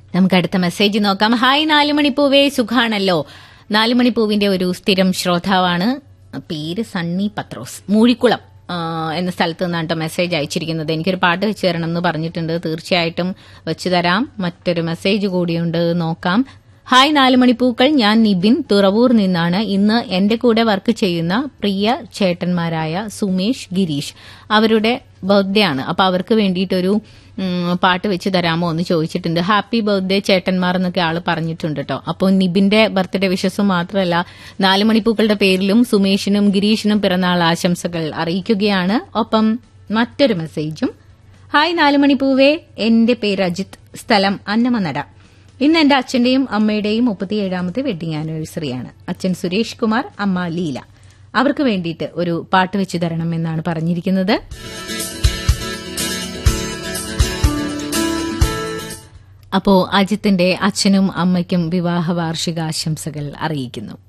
നമുക്ക് അടുത്ത മെസ്സേജ് നോക്കാം ഹായ് നാലുമണിപ്പൂവേ സുഖാണല്ലോ നാലുമണിപ്പൂവിന്റെ ഒരു സ്ഥിരം ശ്രോതാവാണ് പേര് സണ്ണി പത്രോസ് മൂഴിക്കുളം ആ, എന്ന സ്ഥലത്ത് നിന്നാണ് കേട്ടോ മെസ്സേജ് അയച്ചിരിക്കുന്നത് എനിക്കൊരു പാട്ട് വെച്ച് തരണം എന്ന് പറഞ്ഞിട്ടുണ്ട് തീർച്ചയായിട്ടും വെച്ചു തരാം മറ്റൊരു മെസ്സേജ് കൂടിയുണ്ട് നോക്കാം ഹായ് നാലുമണിപ്പൂക്കൾ ഞാൻ നിബിൻ തുറവൂർ നിന്നാണ് ഇന്ന് എന്റെ കൂടെ വർക്ക് ചെയ്യുന്ന പ്രിയ ചേട്ടന്മാരായ സുമേഷ് ഗിരീഷ് അവരുടെ ബർത്ത്ഡേ ആണ് അപ്പൊ അവർക്ക് വേണ്ടിയിട്ടൊരു ഉം, പാട്ട് വെച്ച് തരാമോ എന്ന് ചോദിച്ചിട്ടുണ്ട് ഹാപ്പി ബർത്ത്ഡേ ചേട്ടന്മാർ എന്നൊക്കെ ആള് പറഞ്ഞിട്ടുണ്ട് കേട്ടോ അപ്പോൾ നിബിന്റെ ബർത്ത്ഡേ വിഷസും മാത്രമല്ല നാലുമണിപ്പൂക്കളുടെ പേരിലും സുമേഷിനും ഗിരീഷിനും പിറന്നാൾ ആശംസകൾ അറിയിക്കുകയാണ് ഒപ്പം മറ്റൊരു മെസ്സേജും ഹായ് നാലുമണിപ്പൂവേ എന്റെ പേര് അജിത് സ്ഥലം അന്നമനട ഇന്ന് എന്റെ അച്ഛന്റെയും അമ്മയുടെയും മുപ്പത്തിയേഴാമത്തെ വെഡിങ് ആനിവേഴ്സറിയാണ് അച്ഛൻ സുരേഷ് കുമാർ അമ്മ ലീല അവർക്ക് വേണ്ടിയിട്ട് ഒരു പാട്ട് വെച്ചു തരണം എന്നാണ് പറഞ്ഞിരിക്കുന്നത് അപ്പോ അജിത്തിന്റെ അച്ഛനും അമ്മയ്ക്കും വിവാഹ വാർഷികാശംസകൾ അറിയിക്കുന്നു